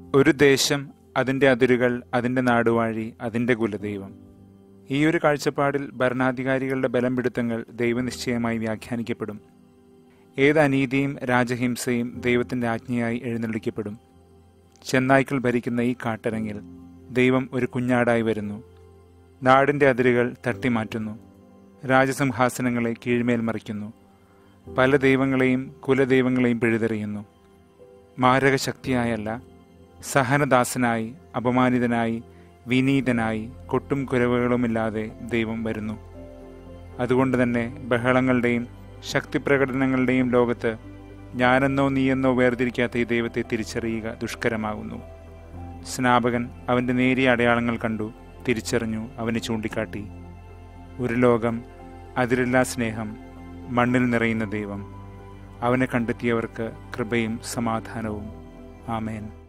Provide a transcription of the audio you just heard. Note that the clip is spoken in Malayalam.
ഒരു ദേശം അതിൻ്റെ അതിരുകൾ അതിൻ്റെ നാടുവാഴി അതിൻ്റെ കുലദൈവം ഈ ഒരു കാഴ്ചപ്പാടിൽ ഭരണാധികാരികളുടെ ബലം പിടുത്തങ്ങൾ ദൈവനിശ്ചയമായി വ്യാഖ്യാനിക്കപ്പെടും ഏത് അനീതിയും രാജഹിംസയും ദൈവത്തിൻ്റെ ആജ്ഞയായി എഴുന്നള്ളിക്കപ്പെടും ചെന്നായ്ക്കൾ ഭരിക്കുന്ന ഈ കാട്ടരങ്ങിൽ ദൈവം ഒരു കുഞ്ഞാടായി വരുന്നു നാടിൻ്റെ അതിരുകൾ തട്ടിമാറ്റുന്നു രാജസിംഹാസനങ്ങളെ കീഴ്മേൽ മറിക്കുന്നു പല ദൈവങ്ങളെയും കുലദൈവങ്ങളെയും പിഴുതെറിയുന്നു മാരകശക്തിയായല്ല സഹനദാസനായി അപമാനിതനായി വിനീതനായി കൊട്ടും കുരവുകളുമില്ലാതെ ദൈവം വരുന്നു അതുകൊണ്ട് തന്നെ ബഹളങ്ങളുടെയും ശക്തിപ്രകടനങ്ങളുടെയും ലോകത്ത് ഞാനെന്നോ നീയെന്നോ വേർതിരിക്കാത്ത ഈ ദൈവത്തെ തിരിച്ചറിയുക ദുഷ്കരമാകുന്നു സ്നാപകൻ അവൻ്റെ നേരിയ അടയാളങ്ങൾ കണ്ടു തിരിച്ചറിഞ്ഞു അവനെ ചൂണ്ടിക്കാട്ടി ഒരു ലോകം അതിരില്ലാ സ്നേഹം മണ്ണിൽ നിറയുന്ന ദൈവം അവനെ കണ്ടെത്തിയവർക്ക് കൃപയും സമാധാനവും ആമേൻ